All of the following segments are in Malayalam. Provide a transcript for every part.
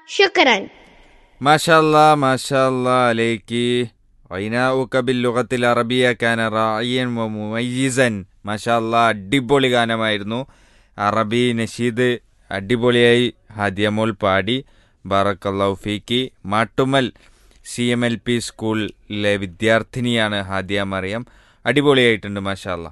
شكرا ما شاء الله ما شاء الله عليك غناؤك باللغة العربية كان راعيا ومميزا ما شاء الله അടിപൊളി ഗാനമായിരുന്നു അറബി നഷീദ് അടിപൊളിയായി ഹാദിയമോൾ പാടി ബാറക്കല്ലാഹു ഫീക്ക് Mattummal C M L P സ്കൂളിലെ വിദ്യാർത്ഥിനിയാണ് ഹാദിയ മറിയം അടിപൊളിയായിട്ടുണ്ട് മാഷാ അല്ലാ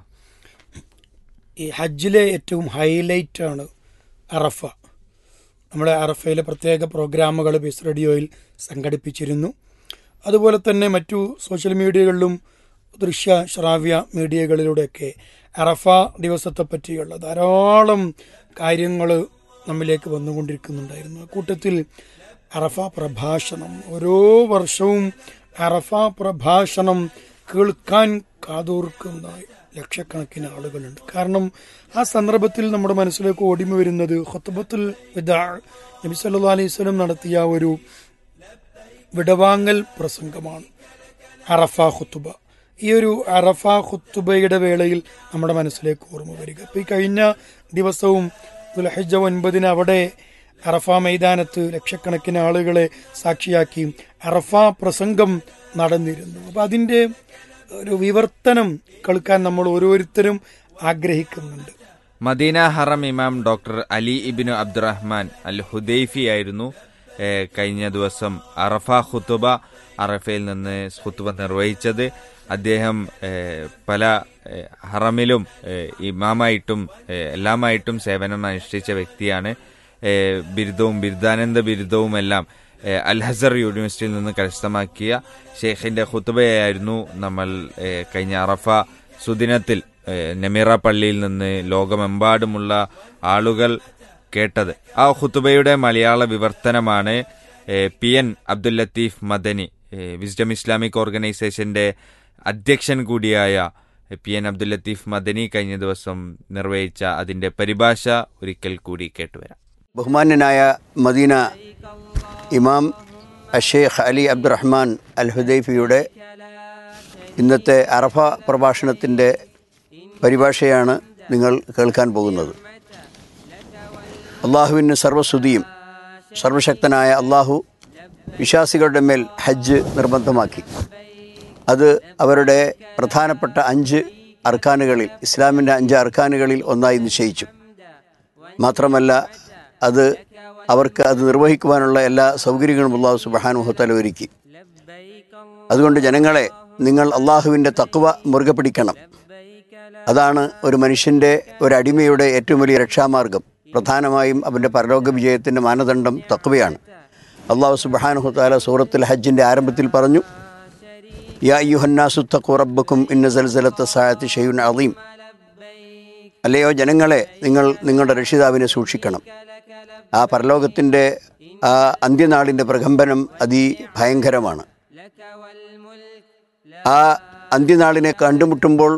ഈ ഹജ്ജിലെ ഏറ്റവും ഹൈലൈറ്റ് ആണ് അറഫ നമ്മുടെ അറഫയിലെ പ്രത്യേക പ്രോഗ്രാമുകൾ ബിസ് റേഡിയോയിൽ സംഘടിപ്പിച്ചിരുന്നു അതുപോലെ തന്നെ മറ്റു സോഷ്യൽ മീഡിയകളിലും ദൃശ്യ ശ്രാവ്യ മീഡിയകളിലൂടെയൊക്കെ അറഫ ദിവസത്തെ പറ്റിയുള്ള ധാരാളം കാര്യങ്ങൾ നമ്മിലേക്ക് വന്നുകൊണ്ടിരിക്കുന്നുണ്ടായിരുന്നു കൂട്ടത്തിൽ അറഫ പ്രഭാഷണം ഓരോ വർഷവും അറഫ പ്രഭാഷണം കേൾക്കാൻ കാതോർക്കുന്ന ലക്ഷക്കണക്കിന് ആളുകളുണ്ട് കാരണം ആ സന്ദർഭത്തിൽ നമ്മുടെ മനസ്സിലേക്ക് ഓടിമ വരുന്നത് ഹൊത്തബത്തുൽ വിദാ നബി സല്ലല്ലാഹു അലൈഹി വസല്ലം നടത്തിയ ഒരു വിടവാങ്ങൽ പ്രസംഗമാണ് അറഫ ഖുത്തുബ ഈ ഒരു അറഫ ഖുത്തുബയുടെ വേളയിൽ നമ്മുടെ മനസ്സിലേക്ക് ഓർമ്മ വരിക അപ്പോൾ ഈ കഴിഞ്ഞ ദിവസവും ദുൽഹജ്ജ ഒൻപതിന് അവിടെ അറഫ മൈതാനത്ത് ലക്ഷക്കണക്കിന് ആളുകളെ സാക്ഷിയാക്കി അറഫ പ്രസംഗം നടന്നിരുന്നു അപ്പോൾ അതിൻ്റെ ഒരു വിവർത്തനം കേൾക്കാൻ നമ്മൾ ഓരോരുത്തരും ആഗ്രഹിക്കുന്നുണ്ട് മദീന ഹറം ഇമാം doctor Ali Ibnu Abdurrahman Al Hudhaifi ആയിരുന്നു ഏഹ്, കഴിഞ്ഞ ദിവസം അറഫ ഖുത്തുബ അറഫയിൽ നിന്ന് ഖുത്തുബ നിർവഹിച്ചത് അദ്ദേഹം ഏഹ്, പല ഏഹ്, ഹറമിലും ഏഹ്, ഇമാമായിട്ടും ഏഹ്, എല്ലാമായിട്ടും സേവനം അനുഷ്ഠിച്ച വ്യക്തിയാണ് ഏഹ്, ബിരുദവും ബിരുദാനന്ദ ബിരുദവും എല്ലാം ഏഹ്, അൽ ഹസർ യൂണിവേഴ്സിറ്റിയിൽ നിന്ന് കരസ്ഥമാക്കിയ ഷെയ്ഖിന്റെ ഖുത്തുബയായിരുന്നു നമ്മൾ ഏഹ്, കഴിഞ്ഞ അറഫ സുദിനത്തിൽ ഏഹ്, നെമിറ പള്ളിയിൽ നിന്ന് ലോകമെമ്പാടുമുള്ള ആളുകൾ കേട്ടത് ആ ഖുത്തുബയുടെ മലയാള വിവർത്തനമാണ് ഏഹ്, പി എൻ അബ്ദുൽ ലത്തീഫ് മദനി ഏഹ്, വിസ്ഡം ഇസ്ലാമിക് ഓർഗനൈസേഷന്റെ അധ്യക്ഷൻ കൂടിയായ പി എൻ അബ്ദുൽ ലത്തീഫ് മദനി കഴിഞ്ഞ ദിവസം നിർവഹിച്ച അതിന്റെ പരിഭാഷ ഒരിക്കൽ കൂടി കേട്ടുവരാം ബഹുമാന്യനായ മദീന ഇമാം അഷേഖ് അലി അബ്ദുറഹ്മാൻ അൽ ഹുദൈഫിയുടെ ഇന്നത്തെ അറഫ പ്രഭാഷണത്തിൻ്റെ പരിഭാഷയാണ് നിങ്ങൾ കേൾക്കാൻ പോകുന്നത് അള്ളാഹുവിന് സർവസ്തുതിയും സർവശക്തനായ അള്ളാഹു വിശ്വാസികളുടെ മേൽ ഹജ്ജ് നിർബന്ധമാക്കി അത് അവരുടെ പ്രധാനപ്പെട്ട അഞ്ച് അർക്കാനുകളിൽ ഇസ്ലാമിൻ്റെ അഞ്ച് അർക്കാനുകളിൽ ഒന്നായി നിശ്ചയിച്ചു മാത്രമല്ല അത് അവർക്ക് അത് നിർവഹിക്കുവാനുള്ള എല്ലാ സൗകര്യങ്ങളും അള്ളാഹു സുബഹാനുഹത്തല ഒരുക്കി അതുകൊണ്ട് ജനങ്ങളെ നിങ്ങൾ അള്ളാഹുവിൻ്റെ തക്വ മുറുകെ പിടിക്കണം അതാണ് ഒരു മനുഷ്യൻ്റെ ഒരു അടിമയുടെ ഏറ്റവും വലിയ രക്ഷാമാർഗം പ്രധാനമായും അവൻ്റെ പരലോക വിജയത്തിൻ്റെ മാനദണ്ഡം തക്വയാണ് അള്ളാഹു സുബഹാനുഹത്താല സൂറത്തുൽ ഹജ്ജിൻ്റെ ആരംഭത്തിൽ പറഞ്ഞു യാ യുഹന്നാസു തഖു റബ്ബക്കും ഇന്ന സൽസലത്ത സായത്ത് ഷെയ്യുൻ അലീം അല്ലയോ ജനങ്ങളെ നിങ്ങൾ നിങ്ങളുടെ രക്ഷിതാവിനെ സൂക്ഷിക്കണം ആ പരലോകത്തിൻ്റെ ആ അന്ത്യനാളിൻ്റെ പ്രകമ്പനം അതിഭയങ്കരമാണ് ആ അന്ത്യനാളിനെ കണ്ടുമുട്ടുമ്പോൾ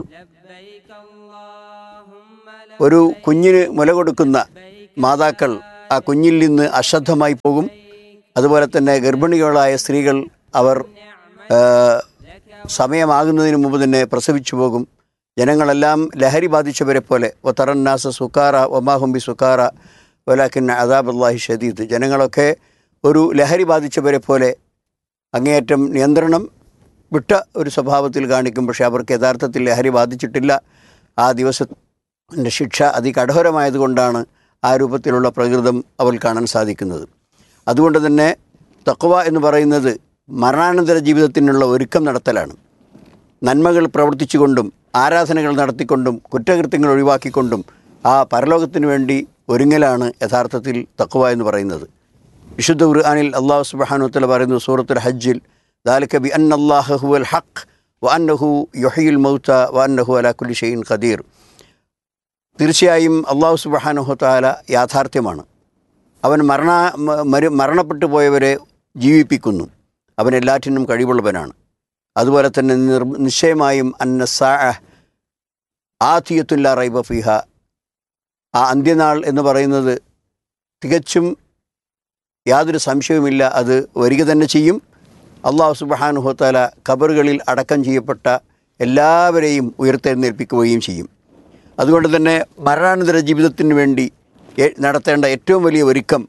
ഒരു കുഞ്ഞിന് മുല കൊടുക്കുന്ന മാതാക്കൾ ആ കുഞ്ഞിൽ നിന്ന് അശ്രദ്ധമായി പോകും അതുപോലെ തന്നെ ഗർഭിണികളായ സ്ത്രീകൾ അവർ ആ, സമയമാകുന്നതിന് മുമ്പ് തന്നെ പ്രസവിച്ചു പോകും ജനങ്ങളെല്ലാം ലഹരി ബാധിച്ചവരെ പോലെ ഒത്തറന്നാസ സുക്കാറ ഒമാഹുംബി സുക്കാറ വലാക്കിൻ അദാബുല്ലാഹി ഷദീദ് ജനങ്ങളൊക്കെ ഒരു ലഹരി ബാധിച്ചവരെ പോലെ അങ്ങേയറ്റം നിയന്ത്രണം വിട്ട ഒരു സ്വഭാവത്തിൽ കാണിക്കും പക്ഷേ അവർക്ക് യഥാർത്ഥത്തിൽ ലഹരി ബാധിച്ചിട്ടില്ല ആ ദിവസത്തിൻ്റെ ശിക്ഷ അതികഠോരമായതുകൊണ്ടാണ് ആ രൂപത്തിലുള്ള പ്രകൃതം അവൾ കാണാൻ സാധിക്കുന്നത് അതുകൊണ്ട് തന്നെ തക്വ എന്ന് പറയുന്നത് മരണാനന്തര ജീവിതത്തിനുള്ള ഒരുക്കം നടത്തലാണ് നന്മകൾ പ്രവർത്തിച്ചുകൊണ്ടും ആരാധനകൾ നടത്തിക്കൊണ്ടും കുറ്റകൃത്യങ്ങൾ ഒഴിവാക്കിക്കൊണ്ടും ആ പരലോകത്തിനു വേണ്ടി ഒരുങ്ങലാണ് യഥാർത്ഥത്തിൽ തക്വ എന്ന് പറയുന്നത് വിശുദ്ധ ഖുർആനിൽ അള്ളാഹു സുബ്ഹാനഹു വ പറയുന്നു സൂറത്തുൽ ഹജ്ജിൽ ദാലിക ബി അൻ അല്ലാഹു ഹുവൽ ഹഖ് വ അന്നഹു യുഹയിൽ മൗത വ അന്നഹു അലാ കുല്ലി ഷൈഇൻ ഖദീർ തീർച്ചയായും അള്ളാഹു സുബ്ഹാനഹു തആല യാഥാർത്ഥ്യമാണ് അവൻ മരണ മ- മരു മരണപ്പെട്ടു പോയവരെ ജീവിപ്പിക്കുന്നു അവൻ എല്ലാറ്റിനും കഴിവുള്ളവനാണ് അതുപോലെ തന്നെ നിർ നിശ്ചയമായും അന്ന സാ ആത്തിയത്തുല്ല റൈബ ഫിഹ ആ അന്ത്യനാൾ എന്ന് പറയുന്നത് തികച്ചും യാതൊരു സംശയവുമില്ല അത് വരിക തന്നെ ചെയ്യും അള്ളാഹു സുബഹാനുഹോത്താല ഖബറുകളിൽ അടക്കം ചെയ്യപ്പെട്ട എല്ലാവരെയും ഉയർത്തെഴുന്നേൽപ്പിക്കുകയും ചെയ്യും അതുകൊണ്ട് തന്നെ മരണാനന്തര ജീവിതത്തിന് വേണ്ടി എ- നടത്തേണ്ട ഏറ്റവും വലിയ ഒരുക്കം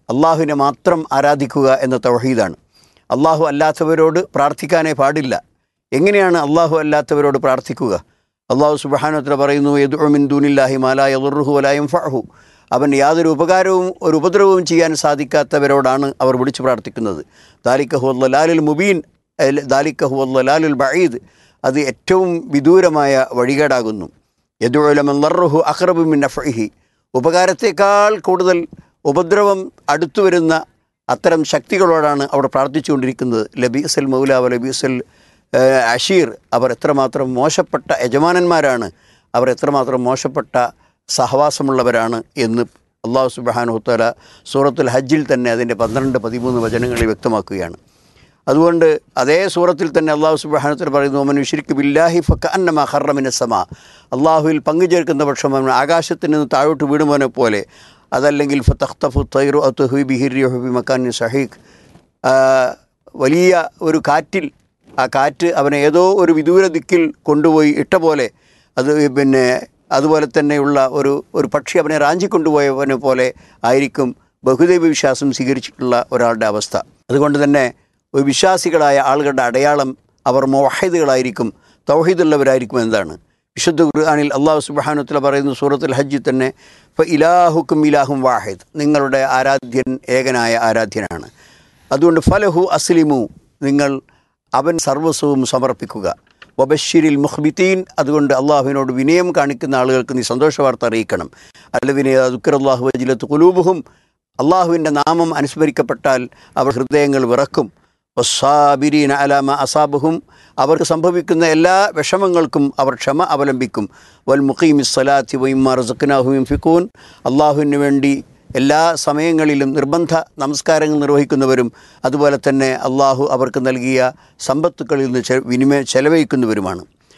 അള്ളാഹുവിനെ മാത്രം ആരാധിക്കുക എന്ന തൗഹീദാണ് അള്ളാഹു അല്ലാത്തവരോട് പ്രാർത്ഥിക്കാനേ പാടില്ല എങ്ങനെയാണ് അള്ളാഹു അല്ലാത്തവരോട് പ്രാർത്ഥിക്കുക അള്ളാഹു സുബാനോത്ര പറയുന്നു യദുമിൻ ദൂനില്ലാഹി മാലാ യദുർഹു വലായും ഫഹു അവൻ യാതൊരു ഉപകാരവും ഒരു ഉപദ്രവവും ചെയ്യാൻ സാധിക്കാത്തവരോടാണ് അവർ വിളിച്ചു പ്രാർത്ഥിക്കുന്നത് ദാലിക്കഹു അല്ലാലുൽ മുബീൻ ദാലിക്കഹു അല്ലാലുൽ ബഈദ് അത് ഏറ്റവും വിദൂരമായ വഴികേടാകുന്നു യദുലമല്ലറുഹു അഖ്റബുമിൻ നഫ്ഇഹി ഉപകാരത്തേക്കാൾ കൂടുതൽ ഉപദ്രവം അടുത്തു വരുന്ന അത്തരം ശക്തികളോടാണ് അവർ പ്രാർത്ഥിച്ചുകൊണ്ടിരിക്കുന്നത് ലബീസൽ മൗലാവ ലബീസൽ ഏഹ്, അഷീർ അവർ എത്രമാത്രം മോശപ്പെട്ട യജമാനന്മാരാണ് അവർ എത്രമാത്രം മോശപ്പെട്ട സഹവാസമുള്ളവരാണ് എന്ന് അള്ളാഹു സുബാനുഹത്തല സൂറത്തുൽ ഹജ്ജിൽ തന്നെ അതിൻ്റെ പന്ത്രണ്ട് പതിമൂന്ന് വചനങ്ങളിൽ വ്യക്തമാക്കുകയാണ് അതുകൊണ്ട് അതേ സൂറത്തിൽ തന്നെ അള്ളാഹു സുബാനത്തിൽ പറയുന്നു അവൻ വിശിരിക്ക് ബില്ലാഹി ഫക്ക അന്നമ ഹറമിന സമ അള്ളാഹുവിൽ പങ്കുചേർക്കുന്ന പക്ഷം അവൻ ആകാശത്തിൽ നിന്ന് താഴോട്ട് വീടുമോനെ പോലെ അതല്ലെങ്കിൽ ഫത്തഖ്തഫു തൈറു അത്തുഹു ബിഹിരി മക്കാൻ സഹീഖ് വലിയ ഒരു കാറ്റിൽ ആ കാറ്റ് അവനെ ഏതോ ഒരു വിദൂര ദിക്കിൽ കൊണ്ടുപോയി ഇട്ട പോലെ അത് പിന്നെ അതുപോലെ തന്നെയുള്ള ഒരു ഒരു പക്ഷി അവനെ റാഞ്ചി കൊണ്ടുപോയവനെ പോലെ ആയിരിക്കും ബഹുദൈവ വിശ്വാസം സ്വീകരിച്ചിട്ടുള്ള ഒരാളുടെ അവസ്ഥ അതുകൊണ്ട് തന്നെ ഒരു വിശ്വാസികളായ ആളുകളുടെ അടയാളം അവർ മൊഹീദുകളായിരിക്കും തൗഹീദുള്ളവരായിരിക്കും എന്താണ് വിശുദ്ധ ഖുർആാനിൽ അള്ളാഹു സുബാനുത്തല പറയുന്നു സൂറത്തുൽ ഹജ്ജ് തന്നെ ഇപ്പോൾ ഇലാഹുക്കും ഇലാഹും വാഹിദ് നിങ്ങളുടെ ആരാധ്യൻ ഏകനായ ആരാധ്യനാണ് അതുകൊണ്ട് ഫലഹു അസ്ലിമു നിങ്ങൾ അവൻ സർവസ്വവും സമർപ്പിക്കുക വബഷിരിൽ മുഹ്ബിത്തീൻ അതുകൊണ്ട് അള്ളാഹുവിനോട് വിനയം കാണിക്കുന്ന ആളുകൾക്ക് നീ സന്തോഷ വാർത്ത അറിയിക്കണം അല്ലവിനെ ദുഃഖർ വജിലത്ത് കുലൂബുഹും അള്ളാഹുവിൻ്റെ നാമം അനുസ്മരിക്കപ്പെട്ടാൽ അവർ ഹൃദയങ്ങൾ വിറക്കും വസ്സാബിരീന അലാമ അസാബുഹും അവർക്ക് സംഭവിക്കുന്ന എല്ലാ വിഷമങ്ങൾക്കും അവർ ക്ഷമ അവലംബിക്കും വൽ മുഖീമി സ്വലാത്തി വൈമാ റസഖ്നാഹുയും ഫിക്കൂൻ അള്ളാഹുവിന് വേണ്ടി എല്ലാ സമയങ്ങളിലും നിർബന്ധ നമസ്കാരങ്ങൾ നിർവഹിക്കുന്നവരും അതുപോലെ തന്നെ അള്ളാഹു അവർക്ക് നൽകിയ സമ്പത്തുക്കളിൽ നിന്ന് ചെ- വിനിമയ ചെലവഴിക്കുന്നവരുമാണ്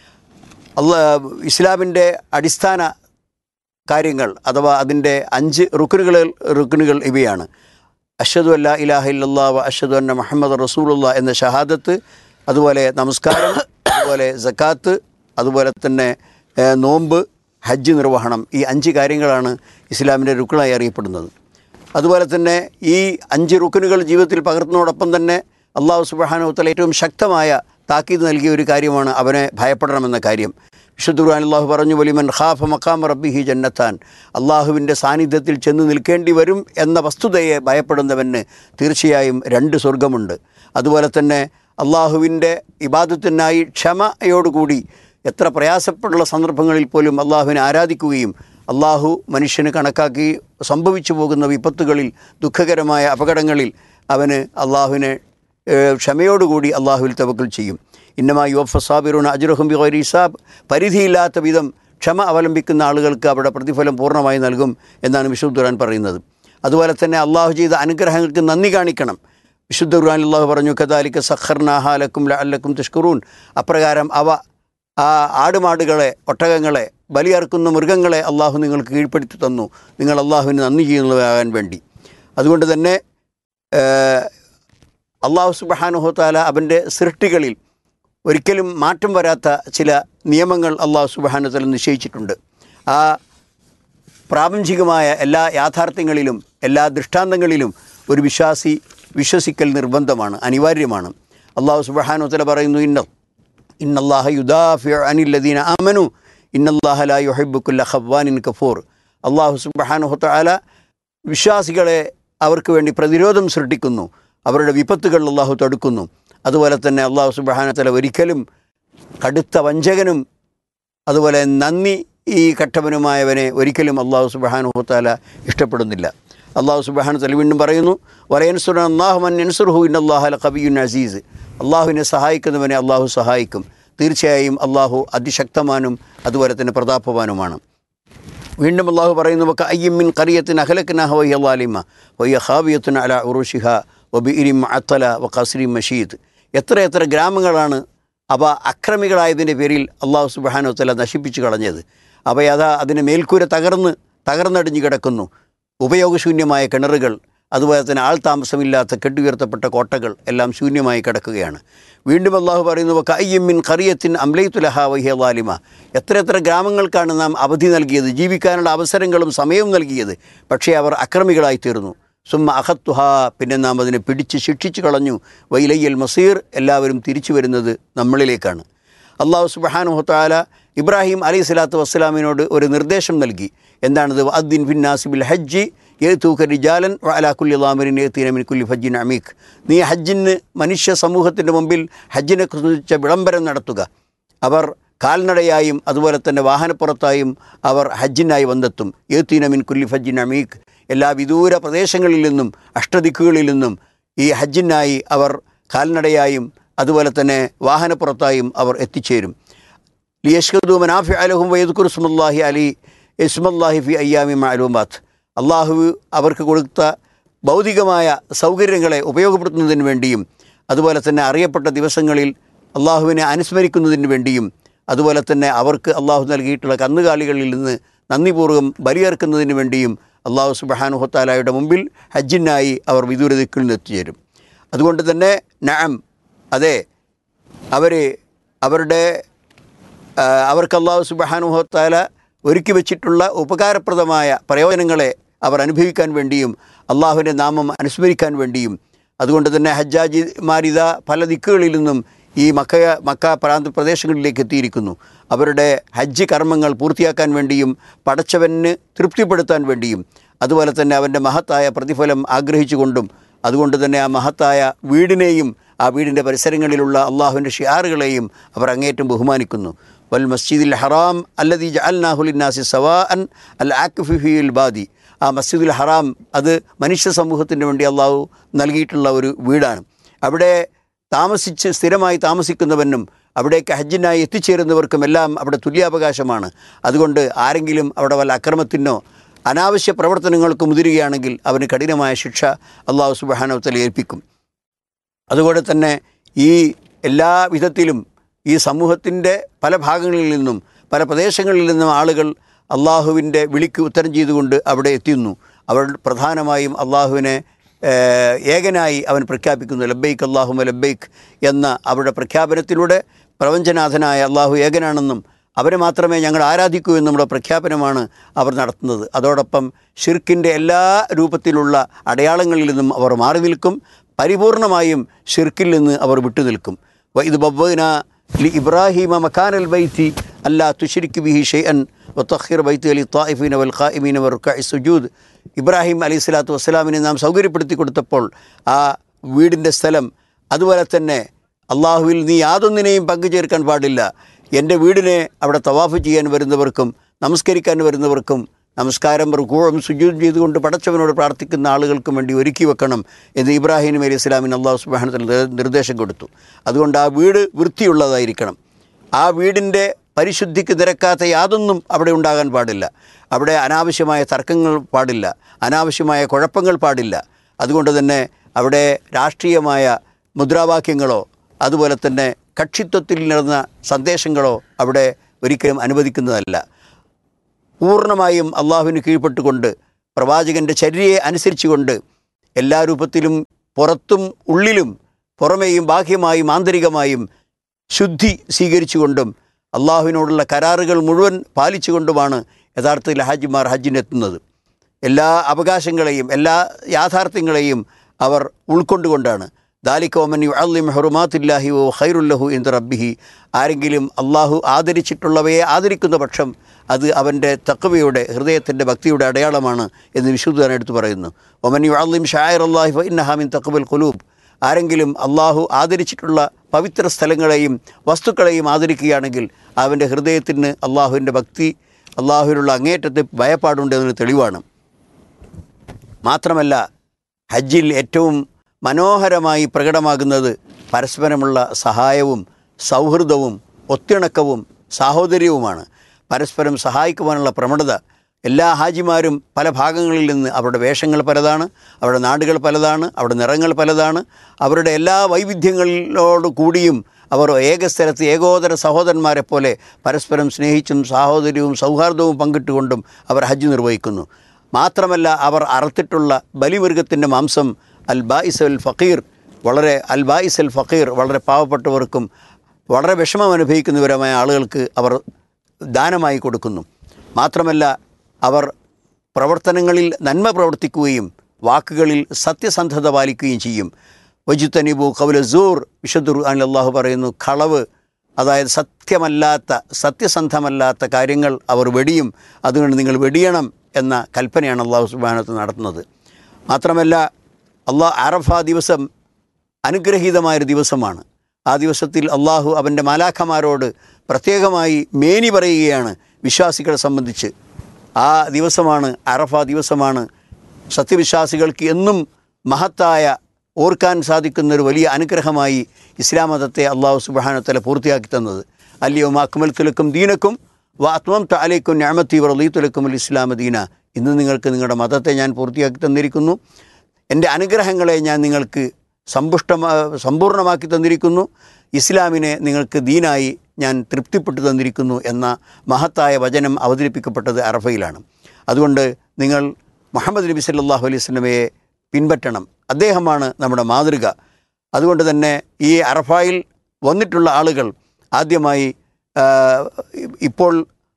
അള്ളാ ഇസ്ലാമിൻ്റെ അടിസ്ഥാന കാര്യങ്ങൾ അഥവാ അതിൻ്റെ അഞ്ച് റുക്കുനുകൾ റുക്കുനുകൾ ഇവയാണ് അഷദു അല്ല ഇലാഹ ഇല്ലല്ലാ വ അഷദു അന്ന മുഹമ്മദ് റസൂലുള്ള എന്ന ഷഹാദത്ത് അതുപോലെ നമസ്കാരം അതുപോലെ സക്കാത്ത് അതുപോലെ തന്നെ ഏഹ്, നോമ്പ് ഹജ്ജ് നിർവഹണം ഈ അഞ്ച് കാര്യങ്ങളാണ് ഇസ്ലാമിൻ്റെ റുക്കുനായി അറിയപ്പെടുന്നത് അതുപോലെ തന്നെ ഈ അഞ്ച് റുക്കുനുകൾ ജീവിതത്തിൽ പകർത്തുന്നതോടൊപ്പം തന്നെ അള്ളാഹു സുബാനുത്തല ഏറ്റവും ശക്തമായ താക്കീത് നൽകിയ ഒരു കാര്യമാണ് അവനെ ഭയപ്പെടണമെന്ന കാര്യം വിശുദ്ധ ഖുർആൻ അള്ളാഹു പറഞ്ഞു വലിമൻ ഖാഫ മക്കാം റബ്ബിഹി ജന്നത്താൻ അള്ളാഹുവിൻ്റെ സാന്നിധ്യത്തിൽ ചെന്ന് നിൽക്കേണ്ടി വരും എന്ന വസ്തുതയെ ഭയപ്പെടുന്നവന് തീർച്ചയായും രണ്ട് സ്വർഗമുണ്ട് അതുപോലെ തന്നെ അള്ളാഹുവിൻ്റെ ഇബാദത്തിനായി ക്ഷമയോടുകൂടി എത്ര പ്രയാസപ്പെടുള്ള സന്ദർഭങ്ങളിൽ പോലും അള്ളാഹുവിനെ ആരാധിക്കുകയും അള്ളാഹു മനുഷ്യന് കണക്കാക്കി സംഭവിച്ചു പോകുന്ന വിപത്തുകളിൽ ദുഃഖകരമായ അപകടങ്ങളിൽ അവന് അള്ളാഹുവിനെ ഏഹ്, ക്ഷമയോടുകൂടി അള്ളാഹുവിൽ തവക്കൽ ചെയ്യും ഇന്നമാ യുവഫ സാബിറുൻ അജുറഹും ബി ഹിസാബ് പരിധിയില്ലാത്ത വിധം ക്ഷമ അവലംബിക്കുന്ന ആളുകൾക്ക് അവിടെ പ്രതിഫലം പൂർണ്ണമായി നൽകും എന്നാണ് വിശുദ്ധ ഖുർആൻ പറയുന്നത് അതുപോലെ തന്നെ അള്ളാഹു ചെയ്ത അനുഗ്രഹങ്ങൾക്ക് നന്ദി കാണിക്കണം വിശുദ്ധ ഖുർആൻ അള്ളാഹു പറഞ്ഞു കദാലിക്ക സഖർനാഹാലക്കും അല്ലക്കും തുഷ്കുറൂൻ അപ്രകാരം അവ ആ ആടുമാടുകളെ ഒട്ടകങ്ങളെ ബലിയർക്കുന്ന മൃഗങ്ങളെ അള്ളാഹു നിങ്ങൾക്ക് കീഴ്പ്പെടുത്തി തന്നു നിങ്ങൾ അള്ളാഹുവിന് നന്ദി ചെയ്യുന്നതാകാൻ വേണ്ടി അതുകൊണ്ട് തന്നെ ഏഹ്, അള്ളാഹു സുബഹാനുഹോത്താല അവൻ്റെ സൃഷ്ടികളിൽ ഒരിക്കലും മാറ്റം വരാത്ത ചില നിയമങ്ങൾ അള്ളാഹു സുബഹാനുത്തല നിശ്ചയിച്ചിട്ടുണ്ട് ആ പ്രാപഞ്ചികമായ എല്ലാ യാഥാർത്ഥ്യങ്ങളിലും എല്ലാ ദൃഷ്ടാന്തങ്ങളിലും ഒരു വിശ്വാസി വിശ്വസിക്കൽ നിർബന്ധമാണ് അനിവാര്യമാണ് അള്ളാഹു സുബഹാനുത്തല പറയുന്നു ഇന്ന ഇന്നല്ലാഹ യുദാഫി അനില്ലദീന ആമനു ഇന്നല്ലാഹ ലാ യുഹിബ്ബുക്കുല്ല ഖവ്വാനിൻ കഫൂർ അള്ളാഹു സുബഹാനുഹത്താല വിശ്വാസികളെ അവർക്ക് വേണ്ടി പ്രതിരോധം സൃഷ്ടിക്കുന്നു അവരുടെ വിപത്തുകൾ അള്ളാഹു തടുക്കുന്നു അതുപോലെ തന്നെ അള്ളാഹു സുബഹാനത്തല ഒരിക്കലും കടുത്ത വഞ്ചകനും അതുപോലെ നന്ദി ഈ കട്ടവനുമായവനെ ഒരിക്കലും അള്ളാഹു സുബഹാനുഹത്താല ഇഷ്ടപ്പെടുന്നില്ല അള്ളാഹു സുബഹാനു തല വീണ്ടും പറയുന്നു വലയൻസുർ അള്ളാഹു മൻ അൻസുർഹു ഇൻ അള്ളാഹു കബിയുൻ അസീസ് അള്ളാഹുവിനെ സഹായിക്കുന്നവനെ അള്ളാഹു സഹായിക്കും തീർച്ചയായും അള്ളാഹു അതിശക്തമാനും അതുപോലെ തന്നെ പ്രതാപവാനുമാണ് വീണ്ടും അള്ളാഹു പറയുന്നു വക്ക അയ്യമ്മിൻ കറിയത്തിന് അഹലക്കിന വയ്യ ലാലിമ വയ്യ ഹാവിയത്തിന് അല ഉറുഷിഹ വബിഇരിം അത്തല വ കസ്രി മഷീദ് എത്ര എത്ര ഗ്രാമങ്ങളാണ് അവ അക്രമികളായതിൻ്റെ പേരിൽ അള്ളാഹു സുബാനുത്തല നശിപ്പിച്ചു കളഞ്ഞത് അവയതാ അതിന് മേൽക്കൂര തകർന്ന് തകർന്നടിഞ്ഞു കിടക്കുന്നു ഉപയോഗശൂന്യമായ കിണറുകൾ അതുപോലെ തന്നെ ആൾ താമസമില്ലാത്ത കെട്ടുയർത്തപ്പെട്ട കോട്ടകൾ എല്ലാം ശൂന്യമായി കിടക്കുകയാണ് വീണ്ടും അള്ളാഹു പറയുന്നു കയ്യമ്മിൻ കറിയത്തിൻ അംലൈത്തുലഹ വഹിയ ലാലിമ എത്ര എത്ര ഗ്രാമങ്ങൾക്കാണ് നാം അവധി നൽകിയത് ജീവിക്കാനുള്ള അവസരങ്ങളും സമയവും നൽകിയത് പക്ഷേ അവർ അക്രമികളായി തീർന്നു സുമ്മ അഹത്തുഹ പിന്നെ നാം അതിനെ പിടിച്ച് ശിക്ഷിച്ചു കളഞ്ഞു വൈലയ്യൽ മസീർ എല്ലാവരും തിരിച്ചു വരുന്നത് നമ്മളിലേക്കാണ് അള്ളാഹു സുബഹാനുഹത്താല ഇബ്രാഹിം അലൈഹി സ്വലാത്തു വസ്സലാമിനോട് ഒരു നിർദ്ദേശം നൽകി എന്താണത് അദ്ദിൻ ഫിൻ നാസിബിൽ ഹജ്ജി ഏത്തൂക്ക റിജാലൻ അലാഖുല്ലി ലാമരിൻ ഏത്തീനമിൻ കുല്ലി ഫജ്ജിൻ അമീഖ് നീ ഹജ്ജിന് മനുഷ്യ സമൂഹത്തിൻ്റെ മുമ്പിൽ ഹജ്ജിനെ കുറിച്ച വിളംബരം നടത്തുക അവർ കാൽനടയായും അതുപോലെ തന്നെ വാഹനപ്പുറത്തായും അവർ ഹജ്ജിനായി വന്നെത്തും ഏത്തീനമിൻ കുല്ലി ഫജ്ജിൻ അമീഖ് എല്ലാ വിദൂര പ്രദേശങ്ങളിൽ നിന്നും അഷ്ടദിക്കുകളിൽ നിന്നും ഈ ഹജ്ജിനായി അവർ കാൽനടയായും അതുപോലെ തന്നെ വാഹനപ്പുറത്തായും അവർ എത്തിച്ചേരും ലിയഷ്കദു മനാഫി അലഹും വൈദ്കുറുസ്മുല്ലാഹി അലി ഇസ്മല്ലാഹി ഫി അയ്യാമി മാലൂമാത്ത് അള്ളാഹു അവർക്ക് കൊടുത്ത ഭൗതികമായ സൗകര്യങ്ങളെ ഉപയോഗപ്പെടുത്തുന്നതിന് വേണ്ടിയും അതുപോലെ തന്നെ അറിയപ്പെട്ട ദിവസങ്ങളിൽ അള്ളാഹുവിനെ അനുസ്മരിക്കുന്നതിന് വേണ്ടിയും അതുപോലെ തന്നെ അവർക്ക് അള്ളാഹു നൽകിയിട്ടുള്ള കന്നുകാലികളിൽ നിന്ന് നന്ദിപൂർവ്വം ബലിയേർക്കുന്നതിന് വേണ്ടിയും അള്ളാഹു സുബഹാനുഹത്താലായുടെ മുമ്പിൽ ഹജ്ജിനായി അവർ വിദൂര ദിക്കിൽ നിന്ന് എത്തിച്ചേരും അതുകൊണ്ട് തന്നെ നഅം അതെ അവർ അവരുടെ ആ, അവർക്ക് അള്ളാഹു സുബഹാനുഹത്താല ഒരുക്കി വെച്ചിട്ടുള്ള ഉപകാരപ്രദമായ പ്രയോജനങ്ങളെ അവർ അനുഭവിക്കാൻ വേണ്ടിയും അള്ളാഹുവിൻ്റെ നാമം അനുസ്മരിക്കാൻ വേണ്ടിയും അതുകൊണ്ട് തന്നെ ഹജ്ജാജിമാരിത പല ദിക്കുകളിൽ നിന്നും ഈ മക്ക മക്ക പ്രാന്ത പ്രദേശങ്ങളിലേക്ക് എത്തിയിരിക്കുന്നു അവരുടെ ഹജ്ജ് കർമ്മങ്ങൾ പൂർത്തിയാക്കാൻ വേണ്ടിയും പടച്ചവന് തൃപ്തിപ്പെടുത്താൻ വേണ്ടിയും അതുപോലെ തന്നെ അവൻ്റെ മഹത്തായ പ്രതിഫലം ആഗ്രഹിച്ചുകൊണ്ടും അതുകൊണ്ട് തന്നെ ആ മഹത്തായ വീടിനെയും ആ വീടിൻ്റെ പരിസരങ്ങളിലുള്ള അള്ളാഹുവിൻ്റെ ഷിയാറുകളെയും അവർ അങ്ങേറ്റം ബഹുമാനിക്കുന്നു വൽ മസ്ജിദുൽ ഹറാം അല്ലദീ ജഅൽനാഹുലിന്നാസി സവാ അൻ അൽ ആക്ഫിഫിയുൽ ബാദി ആ മസ്ജിദുൽ ഹറാം അത് മനുഷ്യ സമൂഹത്തിന് വേണ്ടി അള്ളാഹു നൽകിയിട്ടുള്ള ഒരു വീടാണ് അവിടെ താമസിച്ച് സ്ഥിരമായി താമസിക്കുന്നവനും അവിടേക്ക് ഹജ്ജിനായി എത്തിച്ചേരുന്നവർക്കും എല്ലാം അവിടെ തുല്യാവകാശമാണ് അതുകൊണ്ട് ആരെങ്കിലും അവിടെ വല്ല അക്രമത്തിനോ അനാവശ്യ പ്രവർത്തനങ്ങൾക്ക് മുതിരുകയാണെങ്കിൽ അവന് കഠിനമായ ശിക്ഷ അള്ളാഹു സുബാനവത്തൽ ഏൽപ്പിക്കും അതുകൊണ്ട് തന്നെ ഈ എല്ലാ വിധത്തിലും ഈ സമൂഹത്തിൻ്റെ പല ഭാഗങ്ങളിൽ നിന്നും പല പ്രദേശങ്ങളിൽ നിന്നും ആളുകൾ അള്ളാഹുവിൻ്റെ വിളിക്ക് ഉത്തരം ചെയ്തുകൊണ്ട് അവിടെ എത്തുന്നു അവർ പ്രധാനമായും അള്ളാഹുവിനെ ഏഹ്, ഏകനായി അവൻ പ്രഖ്യാപിക്കുന്നു ലബ്ബൈക്ക് അള്ളാഹുമ ലബ്ബൈക്ക് എന്ന അവരുടെ പ്രഖ്യാപനത്തിലൂടെ പ്രപഞ്ചനാഥനായ അള്ളാഹു ഏകനാണെന്നും അവരെ മാത്രമേ ഞങ്ങൾ ആരാധിക്കൂ എന്നുള്ള പ്രഖ്യാപനമാണ് അവർ നടത്തുന്നത് അതോടൊപ്പം ഷിർക്കിൻ്റെ എല്ലാ രൂപത്തിലുള്ള അടയാളങ്ങളിൽ നിന്നും അവർ മാറി നിൽക്കും പരിപൂർണമായും ഷിർക്കിൽ നിന്ന് അവർ വിട്ടുനിൽക്കും വ ഇത് ബബ്ബന ലി ഇബ്രാഹിമ മക്കാനൽ ബൈത്തി അല്ലാ തുഷിരിക്ക് ബിഹി ഷെയ്അൻ വത്തഖിർ ബൈത്ത് അലി തായിഫീന വൽ ഖായിമീന വർക്കായി സുജൂദ് ഇബ്രാഹിം അലി സ്വലാത്തു വസ്സലാമിനെ നാം സൗകര്യപ്പെടുത്തി കൊടുത്തപ്പോൾ ആ വീടിൻ്റെ സ്ഥലം അതുപോലെ തന്നെ അള്ളാഹുവിൽ നീ യാതൊന്നിനെയും പങ്കുചേർക്കാൻ പാടില്ല എൻ്റെ വീടിനെ അവിടെ തവാഫ് ചെയ്യാൻ വരുന്നവർക്കും നമസ്കരിക്കാൻ വരുന്നവർക്കും നമസ്കാരം റുക്കൂഴും സുജൂദ് ചെയ്തുകൊണ്ട് പടച്ചവനോട് പ്രാർത്ഥിക്കുന്ന ആളുകൾക്കും വേണ്ടി ഒരുക്കി വെക്കണം എന്ന് ഇബ്രാഹിം നബി അലൈഹി ഇസ്ലാമിന് അള്ളാഹു സുബാനത്തിൽ നിർദ്ദേശം കൊടുത്തു അതുകൊണ്ട് ആ വീട് വൃത്തിയുള്ളതായിരിക്കണം ആ വീടിൻ്റെ പരിശുദ്ധിക്ക് നിരക്കാത്ത യാതൊന്നും അവിടെ ഉണ്ടാകാൻ പാടില്ല അവിടെ അനാവശ്യമായ തർക്കങ്ങൾ പാടില്ല അനാവശ്യമായ കുഴപ്പങ്ങൾ പാടില്ല അതുകൊണ്ട് തന്നെ അവിടെ രാഷ്ട്രീയമായ മുദ്രാവാക്യങ്ങളോ അതുപോലെ തന്നെ കക്ഷിത്വത്തിൽ നടന്ന സന്ദേശങ്ങളോ അവിടെ ഒരിക്കലും അനുവദിക്കുന്നതല്ല പൂർണ്ണമായും അള്ളാഹുവിന് കീഴ്പ്പെട്ടുകൊണ്ട് പ്രവാചകൻ്റെ ചര്യയെ അനുസരിച്ചുകൊണ്ട് എല്ലാ രൂപത്തിലും പുറത്തും ഉള്ളിലും പുറമേയും ബാഹ്യമായും ആന്തരികമായും ശുദ്ധി സ്വീകരിച്ചുകൊണ്ടും അള്ളാഹുവിനോടുള്ള കരാറുകൾ മുഴുവൻ പാലിച്ചുകൊണ്ടുമാണ് യഥാർത്ഥത്തിൽ ഹാജിമാർ ഹജ്ജിനെത്തുന്നത് എല്ലാ അവകാശങ്ങളെയും എല്ലാ യാഥാർത്ഥ്യങ്ങളെയും അവർ ഉൾക്കൊണ്ടുകൊണ്ടാണ് ദാലിക്കോമൻ അള്ളിം ഹെറുമാത്തില്ലാഹി ഓ ഖൈറുല്ലഹു എന്ന് റബ്ബിഹി ആരെങ്കിലും അള്ളാഹു ആദരിച്ചിട്ടുള്ളവയെ ആദരിക്കുന്ന പക്ഷം അത് അവൻ്റെ തക്കവയുടെ ഹൃദയത്തിൻ്റെ ഭക്തിയുടെ അടയാളമാണ് എന്ന് വിശുദ്ധൻ എടുത്തു പറയുന്നു ഒമൻ യു അള്ളിം ഷായർ അള്ളാഹി ഇന്നഹാമിൻ തക്കബൽ ഖുലൂബ് ആരെങ്കിലും അള്ളാഹു ആദരിച്ചിട്ടുള്ള പവിത്ര സ്ഥലങ്ങളെയും വസ്തുക്കളെയും ആദരിക്കുകയാണെങ്കിൽ അവൻ്റെ ഹൃദയത്തിന് അള്ളാഹുവിൻ്റെ ഭക്തി അള്ളാഹുവിനുള്ള അങ്ങേറ്റത്തെ ഭയപ്പാടുണ്ട് എന്നതിന് തെളിവാണ് മാത്രമല്ല ഹജ്ജിൽ ഏറ്റവും മനോഹരമായി പ്രകടമാകുന്നത് പരസ്പരമുള്ള സഹായവും സൗഹൃദവും ഒത്തിണക്കവും സാഹോദര്യവുമാണ് പരസ്പരം സഹായിക്കുവാനുള്ള പ്രവണത എല്ലാ ഹാജിമാരും പല ഭാഗങ്ങളിൽ നിന്ന് അവരുടെ വേഷങ്ങൾ പലതാണ് അവരുടെ നാടുകൾ പലതാണ് അവരുടെ നിറങ്ങൾ പലതാണ് അവരുടെ എല്ലാ വൈവിധ്യങ്ങളോട് കൂടിയും അവർ ഏക സ്ഥലത്ത് ഏകോദര സഹോദരന്മാരെ പോലെ പരസ്പരം സ്നേഹിച്ചും സാഹോദര്യവും സൗഹാർദ്ദവും പങ്കിട്ടുകൊണ്ടും അവർ ഹജ്ജ് നിർവഹിക്കുന്നു മാത്രമല്ല അവർ അറുത്തിട്ടുള്ള ബലിമൃഗത്തിൻ്റെ മാംസം അൽ ബായിസ് അൽ ഫക്കീർ വളരെ അൽ ബായിസ് അൽ ഫക്കീർ വളരെ പാവപ്പെട്ടവർക്കും വളരെ വിഷമം അനുഭവിക്കുന്നവരുമായ ആളുകൾക്ക് അവർ ദാനമായി കൊടുക്കുന്നു മാത്രമല്ല അവർ പ്രവർത്തനങ്ങളിൽ നന്മ പ്രവർത്തിക്കുകയും വാക്കുകളിൽ സത്യസന്ധത പാലിക്കുകയും ചെയ്യും വജുത്തനിബു കൗല സൂർ വിശുദ്ധ ഖുർആനിൽ അള്ളാഹു പറയുന്നു കളവ് അതായത് സത്യമല്ലാത്ത സത്യസന്ധമല്ലാത്ത കാര്യങ്ങൾ അവർ വെടിയും അതുകൊണ്ട് നിങ്ങൾ വെടിയണം എന്ന കൽപ്പനയാണ് അള്ളാഹു സുബാനത്ത് നടത്തുന്നത് മാത്രമല്ല അള്ളാഹ് അറഫ ദിവസം അനുഗ്രഹീതമായൊരു ദിവസമാണ് ആ ദിവസത്തിൽ അള്ളാഹു അവൻ്റെ മാലാഖമാരോട് പ്രത്യേകമായി മേനി പറയുകയാണ് വിശ്വാസികളെ സംബന്ധിച്ച് ആ ദിവസമാണ് അറഫ ദിവസമാണ് സത്യവിശ്വാസികൾക്ക് എന്നും മഹത്തായ ഓർക്കാൻ സാധിക്കുന്ന ഒരു വലിയ അനുഗ്രഹമായി ഇസ്ലാം മതത്തെ അള്ളാഹു സുബാനത്തല പൂർത്തിയാക്കി തന്നത് അല്ലയോ അക്മൽ തുലക്കും ദീനക്കും വ അത്മം താലേക്കും ഞാമത്തി റലീത്തുലക്കും ഇസ്ലാം ദീന ഇന്ന് നിങ്ങൾക്ക് നിങ്ങളുടെ മതത്തെ ഞാൻ പൂർത്തിയാക്കി തന്നിരിക്കുന്നു എൻ്റെ അനുഗ്രഹങ്ങളെ ഞാൻ നിങ്ങൾക്ക് സമ്പുഷ്ടമാ സമ്പൂർണ്ണമാക്കി തന്നിരിക്കുന്നു ഇസ്ലാമിനെ നിങ്ങൾക്ക് ദീനായി ഞാൻ തൃപ്തിപ്പെട്ടു തന്നിരിക്കുന്നു എന്ന മഹത്തായ വചനം അവതരിപ്പിക്കപ്പെട്ടത് അറഫയിലാണ് അതുകൊണ്ട് നിങ്ങൾ മുഹമ്മദ് നബി സല്ലാഹു അലൈഹി സ്വലമയെ പിൻപറ്റണം അദ്ദേഹമാണ് നമ്മുടെ മാതൃക അതുകൊണ്ട് തന്നെ ഈ അറഫായിൽ വന്നിട്ടുള്ള ആളുകൾ ആദ്യമായി ആ, ഇപ്പോൾ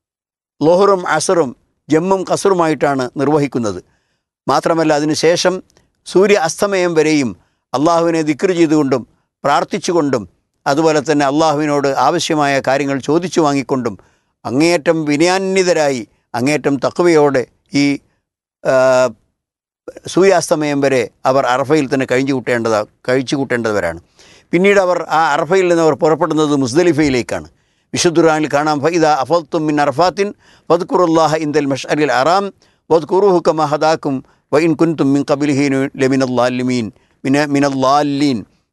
ലോഹറും അസറും ജമ്മും കസറുമായിട്ടാണ് നിർവഹിക്കുന്നത് മാത്രമല്ല അതിനുശേഷം സൂര്യ അസ്തമയം വരെയും അള്ളാഹുവിനെ ദിക്ർ ചെയ്തുകൊണ്ടും പ്രാർത്ഥിച്ചുകൊണ്ടും അതുപോലെ തന്നെ അള്ളാഹുവിനോട് ആവശ്യമായ കാര്യങ്ങൾ ചോദിച്ചു വാങ്ങിക്കൊണ്ടും അങ്ങേയറ്റം വിനയാന്വിതരായി അങ്ങേയറ്റം തക്കവയോടെ ഈ ആ, സൂര്യാസ്തമയം വരെ അവർ അറഫയിൽ തന്നെ കഴിഞ്ഞു കൂട്ടേണ്ടത് കഴിച്ചു കൂട്ടേണ്ടവരാണ് പിന്നീട് അവർ ആ അറഫയിൽ നിന്ന് അവർ പുറപ്പെടുന്നത് മുസ്ദലിഫയിലേക്കാണ് വിശുദ്ധുറാനിൽ കാണാം ഫൈദ അഫൽത്തും മിൻ അറഫാത്തിൻ വദ്കുറുല്ലാഹ ഇന്ദൽ മഷഅരിൽ അറാം വദ്കുറുഹു കമ ഹദാക്കും വൈൻ കുൻതും മിൻ കബിലിഹീനു ലമിനല്ലാലിമീൻ മിന മിനല്ലാലീൻ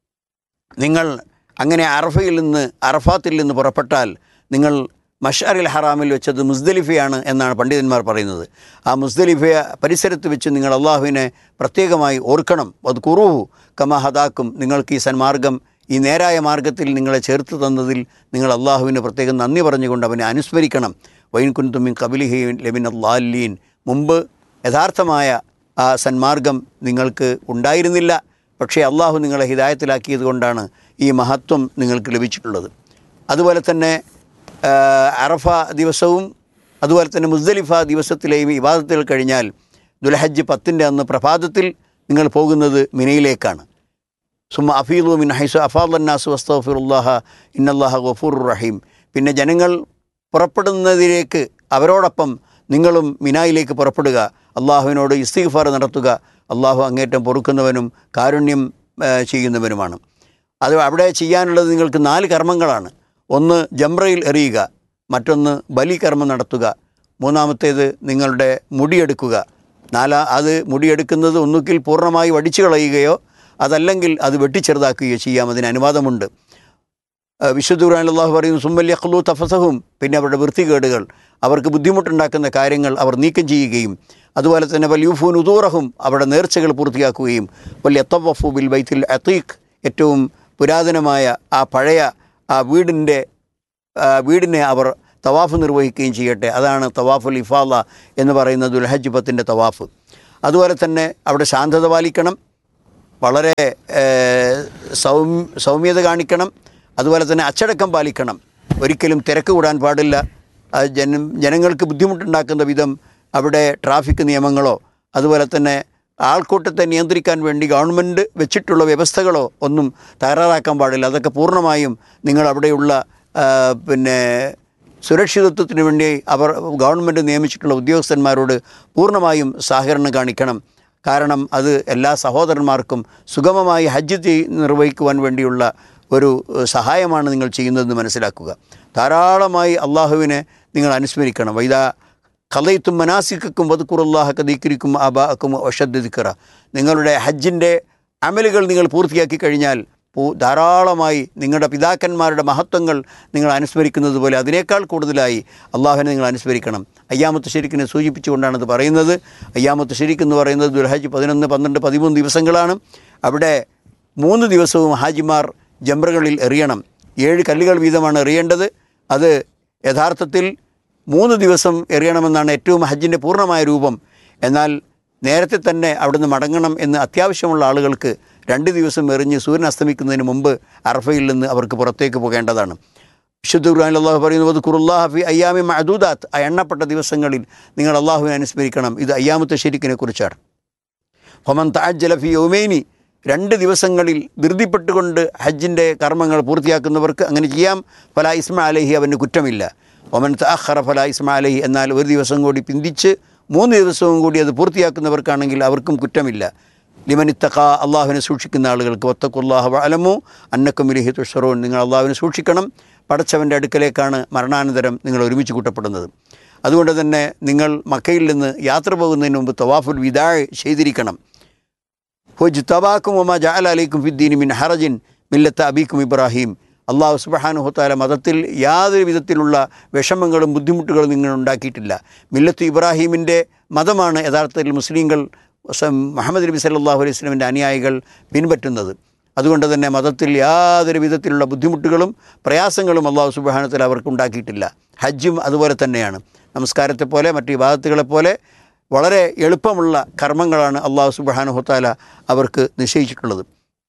നിങ്ങൾ അങ്ങനെ അറഫയിൽ നിന്ന് അറഫാത്തിൽ നിന്ന് പുറപ്പെട്ടാൽ നിങ്ങൾ മഷാറിൽ ഹറാമിൽ വെച്ചത് മുസ്ദലിഫയാണ് എന്നാണ് പണ്ഡിതന്മാർ പറയുന്നത് ആ മുസ്ദലിഫ പരിസരത്ത് വെച്ച് നിങ്ങൾ അള്ളാഹുവിനെ പ്രത്യേകമായി ഓർക്കണം അത് കുറുഹു കമ ഹദാക്കും നിങ്ങൾക്ക് ഈ സന്മാർഗം ഈ നേരായ മാർഗത്തിൽ നിങ്ങളെ ചേർത്ത് തന്നതിൽ നിങ്ങൾ അള്ളാഹുവിന് പ്രത്യേകം നന്ദി പറഞ്ഞുകൊണ്ട് അവനെ അനുസ്മരിക്കണം വൈൻ കുന്തുമിൻ കബിലിഹി ലമിൻ അള്ളാലീൻ മുമ്പ് യഥാർത്ഥമായ ആ സന്മാർഗം നിങ്ങൾക്ക് ഉണ്ടായിരുന്നില്ല പക്ഷേ അള്ളാഹു നിങ്ങളെ ഹിദായത്തിലാക്കിയത് കൊണ്ടാണ് ഈ മഹത്വം നിങ്ങൾക്ക് ലഭിച്ചിട്ടുള്ളത് അതുപോലെ തന്നെ ആ, അറഫ ദിവസവും അതുപോലെ തന്നെ മുസ്ദലിഫ ദിവസത്തിലെയും ഇബാദത്തുകൾ കഴിഞ്ഞാൽ ദുൽഹജ്ജ് പത്തിൻ്റെ അന്ന് പ്രഭാതത്തിൽ നിങ്ങൾ പോകുന്നത് മിനയിലേക്കാണ് സുമ അഫീലു മിൻ ഹൈസു അഫാദന്നാസു വസ്തഫിറുല്ലാഹ ഇന്നല്ലാഹ ഗഫൂർ റഹീം പിന്നെ ജനങ്ങൾ പുറപ്പെടുന്നതിലേക്ക് അവരോടൊപ്പം നിങ്ങളും മിനായിലേക്ക് പുറപ്പെടുക അള്ളാഹുവിനോട് ഇസ്തിഗ്ഫാർ നടത്തുക അള്ളാഹു അങ്ങേറ്റം പൊറുക്കുന്നവനും കാരുണ്യം ആ, ചെയ്യുന്നവനുമാണ് അത് അവിടെ ചെയ്യാനുള്ളത് നിങ്ങൾക്ക് നാല് കർമ്മങ്ങളാണ് ഒന്ന് ജംറയിൽ എറിയുക മറ്റൊന്ന് ബലികർമ്മം നടത്തുക മൂന്നാമത്തേത് നിങ്ങളുടെ മുടിയെടുക്കുക നാലാ അത് മുടിയെടുക്കുന്നത് ഒന്നുകിൽ പൂർണ്ണമായി വടിച്ചു കളയുകയോ അതല്ലെങ്കിൽ അത് വെട്ടിച്ചെറുതാക്കുകയോ ചെയ്യാം അതിന് അനുവാദമുണ്ട് ആ, വിശുദ്ധ ഖുർആനിൽ അള്ളാഹു പറയുന്നു സുമ്മൽ യഖ്ലു തഫസഹും പിന്നെ അവരുടെ വൃത്തികേടുകൾ അവർക്ക് ബുദ്ധിമുട്ടുണ്ടാക്കുന്ന കാര്യങ്ങൾ അവർ നീക്കം ചെയ്യുകയും അതുപോലെ തന്നെ വൽ യൂഫൂൻ ഉദൂറഹും അവരുടെ നേർച്ചകൾ പൂർത്തിയാക്കുകയും വൽ യത്തവഫു ബിൽ ബൈത്തിൽ അത്തീഖ് ഏറ്റവും പുരാതനമായ ആ പഴയ ആ വീടിൻ്റെ ആ, വീടിനെ അവർ തവാഫ് നിർവഹിക്കുകയും ചെയ്യട്ടെ അതാണ് തവാഫുൽ ഇഫാല എന്ന് പറയുന്ന ദുൽഹജ് പത്തിൻ്റെ തവാഫ് അതുപോലെ തന്നെ അവിടെ ശാന്തത പാലിക്കണം വളരെ ഏഹ്, സൗം സൗമ്യത കാണിക്കണം അതുപോലെ തന്നെ അച്ചടക്കം പാലിക്കണം ഒരിക്കലും തിരക്ക് കൂടാൻ പാടില്ല അത് ജന ജനങ്ങൾക്ക് ബുദ്ധിമുട്ടുണ്ടാക്കുന്ന വിധം അവിടെ ട്രാഫിക് നിയമങ്ങളോ അതുപോലെ തന്നെ ആൾക്കൂട്ടത്തെ നിയന്ത്രിക്കാൻ വേണ്ടി ഗവൺമെൻറ് വെച്ചിട്ടുള്ള വ്യവസ്ഥകളോ ഒന്നും തയ്യാറാക്കാൻ പാടില്ല അതൊക്കെ പൂർണ്ണമായും നിങ്ങൾ അവിടെയുള്ള ആ, പിന്നെ സുരക്ഷിതത്വത്തിന് വേണ്ടി അവർ ഗവൺമെൻറ് നിയമിച്ചിട്ടുള്ള ഉദ്യോഗസ്ഥന്മാരോട് പൂർണ്ണമായും സഹകരണം കാണിക്കണം കാരണം അത് എല്ലാ സഹോദരന്മാർക്കും സുഗമമായി ഹജ്ജ് ചെയ്- നിർവഹിക്കുവാൻ വേണ്ടിയുള്ള ഒരു ഏഹ്, സഹായമാണ് നിങ്ങൾ ചെയ്യുന്നതെന്ന് മനസ്സിലാക്കുക ധാരാളമായി അള്ളാഹുവിനെ നിങ്ങൾ അനുസ്മരിക്കണം വൈദാ കലയിത്തും മനാസിക്കും വതുക്കുറുല്ലാഹ കദീക്കിരിക്കും അബാക്കും ഒഷദ്ദിക്കറ നിങ്ങളുടെ ഹജ്ജിൻ്റെ അമലുകൾ നിങ്ങൾ പൂർത്തിയാക്കി കഴിഞ്ഞാൽ പൂ ധാരാളമായി നിങ്ങളുടെ പിതാക്കന്മാരുടെ മഹത്വങ്ങൾ നിങ്ങൾ അനുസ്മരിക്കുന്നത് പോലെ അതിനേക്കാൾ കൂടുതലായി അള്ളാഹുവിനെ നിങ്ങൾ അനുസ്മരിക്കണം അയ്യാമത്ത് ശരിക്കിനെ സൂചിപ്പിച്ചുകൊണ്ടാണ് ഇത് പറയുന്നത് അയ്യാമത്ത് ശരിക്ക് എന്ന് പറയുന്നത് ദുൽഹജ് പതിനൊന്ന് പന്ത്രണ്ട് പതിമൂന്ന് ദിവസങ്ങളാണ് അവിടെ മൂന്ന് ദിവസവും ഹാജിമാർ ജംറകളിൽ എറിയണം ഏഴ് കല്ലുകൾ വീതമാണ് എറിയേണ്ടത് അത് യഥാർത്ഥത്തിൽ മൂന്ന് ദിവസം എറിയണമെന്നാണ് ഏറ്റവും ഹജ്ജിൻ്റെ പൂർണ്ണമായ രൂപം എന്നാൽ നേരത്തെ തന്നെ അവിടുന്ന് മടങ്ങണം എന്ന് അത്യാവശ്യമുള്ള ആളുകൾക്ക് രണ്ട് ദിവസം എറിഞ്ഞ് സൂര്യൻ അസ്തമിക്കുന്നതിന് മുമ്പ് അറഫയിൽ നിന്ന് അവർക്ക് പുറത്തേക്ക് പോകേണ്ടതാണ് വിശുദ്ധ ഖുർആനിൽ അള്ളാഹു പറയുന്നത് ഖുറുല്ലാഹ് ഫി അയ്യാമി മഅദൂദാത്ത് ആ എണ്ണപ്പെട്ട ദിവസങ്ങളിൽ നിങ്ങൾ അള്ളാഹുവിനെ അനുസ്മരിക്കണം ഇത് അയ്യാമത്തെ ശരിക്കിനെ കുറിച്ചാണ് ഹൊമൻ താജ്ജലഫി യോമേനി രണ്ട് ദിവസങ്ങളിൽ ധൃതിപ്പെട്ടുകൊണ്ട് ഹജ്ജിൻ്റെ കർമ്മങ്ങൾ പൂർത്തിയാക്കുന്നവർക്ക് അങ്ങനെ ചെയ്യാം ഫലാ ഇസ്മ അലഹി അവന് കുറ്റമില്ല ഒമൻ തഅഖറ ഫലാ ഇസ്മ അലഹി എന്നാൽ ഒരു ദിവസം കൂടി പിന്തിച്ച് മൂന്ന് ദിവസവും കൂടി അത് പൂർത്തിയാക്കുന്നവർക്കാണെങ്കിൽ അവർക്കും കുറ്റമില്ല ലിമൻ ഇത്തഖ അള്ളാഹുവിനെ സൂക്ഷിക്കുന്ന ആളുകൾക്ക് ഒത്തക്കുല്ലാഹു അലമു അന്നക്കും ഇലഹി തുഷറോൻ നിങ്ങൾ അള്ളാഹുവിനെ സൂക്ഷിക്കണം പടച്ചവൻ്റെ അടുക്കലേക്കാണ് മരണാനന്തരം നിങ്ങൾ ഒരുമിച്ച് കൂട്ടപ്പെടുന്നത് അതുകൊണ്ട് തന്നെ നിങ്ങൾ മക്കയിൽ നിന്ന് യാത്ര പോകുന്നതിന് മുമ്പ് തവാഫുൽ വിദാ ചെയ്തിരിക്കണം ഹുജ് തബാക്കും ഒമ ജാല അലൈക്കും ഫിദ്ദീൻ മിൻ ഹറജിൻ മില്ലത്ത് അബീക്കും ഇബ്രാഹിം അള്ളാഹു സുബഹാനുഹത്താല മതത്തിൽ യാതൊരു വിധത്തിലുള്ള വിഷമങ്ങളും ബുദ്ധിമുട്ടുകളും നിങ്ങൾ ഉണ്ടാക്കിയിട്ടില്ല മില്ലത്ത് ഇബ്രാഹീമിൻ്റെ മതമാണ് യഥാർത്ഥത്തിൽ മുസ്ലിങ്ങൾ സ- മുഹമ്മദ് നബി സല്ലല്ലാഹു അലൈഹി വസല്ലമിൻ്റെ അനുയായികൾ പിൻപറ്റുന്നത് അതുകൊണ്ട് തന്നെ മതത്തിൽ യാതൊരു വിധത്തിലുള്ള ബുദ്ധിമുട്ടുകളും പ്രയാസങ്ങളും അള്ളാഹു സുബാനത്തിൽ അവർക്ക് ഉണ്ടാക്കിയിട്ടില്ല ഹജ്ജും അതുപോലെ തന്നെയാണ് നമസ്കാരത്തെ പോലെ മറ്റു വിഭാഗത്തുകളെ പോലെ വളരെ എളുപ്പമുള്ള കർമ്മങ്ങളാണ് അള്ളാഹു സുബാനുഹത്താല അവർക്ക് നിശ്ചയിച്ചിട്ടുള്ളത്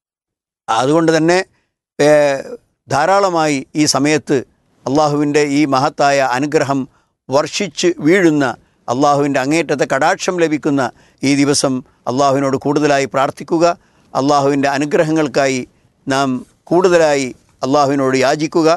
അതുകൊണ്ട് തന്നെ ഏ, ധാരാളമായി ഈ സമയത്ത് അള്ളാഹുവിൻ്റെ ഈ മഹത്തായ അനുഗ്രഹം വർഷിച്ച് വീഴുന്ന അള്ളാഹുവിൻ്റെ അങ്ങേറ്റത്തെ കടാക്ഷം ലഭിക്കുന്ന ഈ ദിവസം അള്ളാഹുവിനോട് കൂടുതലായി പ്രാർത്ഥിക്കുക അള്ളാഹുവിൻ്റെ അനുഗ്രഹങ്ങൾക്കായി നാം കൂടുതലായി അള്ളാഹുവിനോട് യാചിക്കുക